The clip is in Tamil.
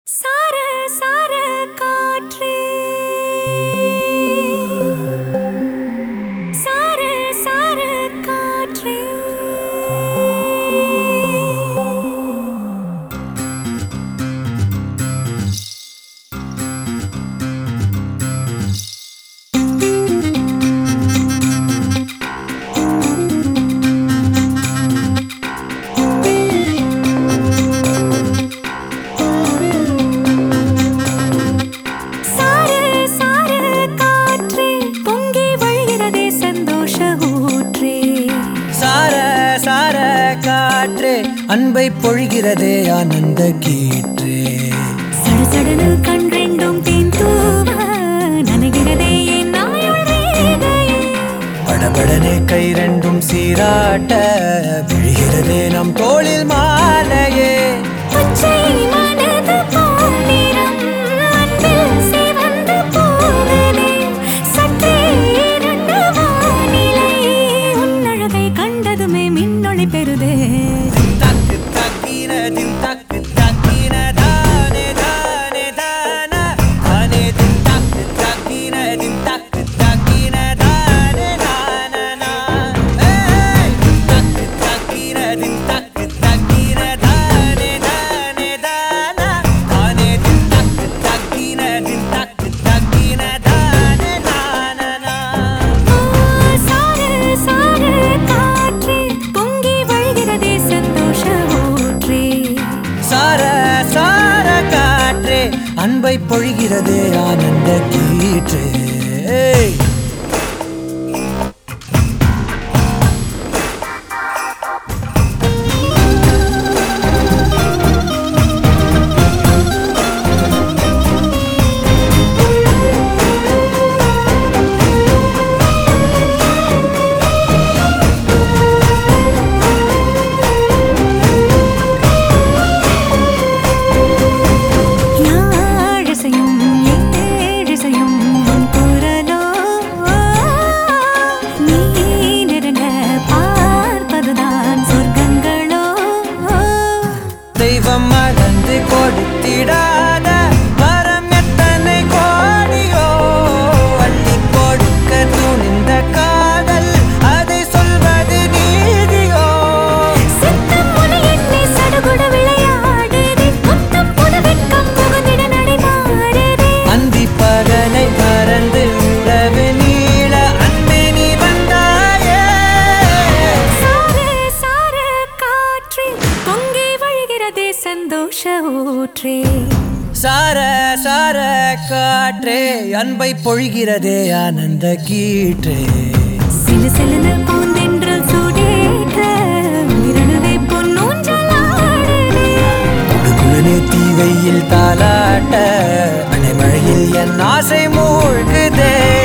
சார சார காற்றே சார சார காற்றே சார சார காற்றே பொங்கி வழிகிறதே சந்தோஷ ஊற்றே சார சார காற்றே அன்பை பொழிகிறதே ஆனந்த கீற்றே சடசடனு கண் ரெண்டும் தேன் தூவ நனைகிறதே என் நாயுள் ரேகையே படபடனே கை ரெண்டும் சீராட்ட விழுகிறதே நம் தோளில் மாலையே பச்சை மனது பொன்னிறம் அன்பில் சிவந்து போகுதே சற்றே இருண்ட வானிலை உன் அழகை கண்டதுமே மின்னொளி பெறுதே தக்கு தக்கினதின் தக்கு தக்கின தானே தானே தான தானே தின் தக்கு தக்கினதின் தக்கு தக்கின தானே தானனா ஏய் தக்கு தக்கினதின் தக்கு தக்கின தானே தானே தான தானே தின் தக்கு தக்கினதின் தக்கு தக்கின தானே தானனா சார சார காற்றே பொங்கி வழிகிறதே சந்தோஷ ஊற்றே சார சார காற்றே அன்பை பொழிகிறதே ஆனந்த கீற்றே ஏய். யாழிசையும் ஏழிசையும் உன் குரலோ நீ நெருங்க பார்ப்பதுதான் சொர்க்கங்களோ தெய்வம் மறந்து கொடுத்திடாத வரம் எத்தனை கோடியோ அள்ளி கொடுக்க துணிந்த காதல் அதை சொல்வது நீதியோ சித்தம் முனை எண்ணி சடுகுடு விளையாடுதே முத்தம் புது வெட்கம் புகுந்திட நடைமாறுதே அந்தி பகலை மறந்து உறவு நீள அன்பே நீ வந்தாயே சார சார காற்றே பொங்கி வழிகிறதே சந்தோஷ ஊற்றே சார சார காற்றே அன்பை பொழிகிறதே ஆனந்த கீற்றே சிலு சிலுன்னு பூந்தென்றல் சூடேற்ற உயிரணுவே பொன்னூஞ்சலாடுதே குழுகுழுனே தீவையில் தாலாட்ட அணைமழையில் என் ஆசை மூழ்குதே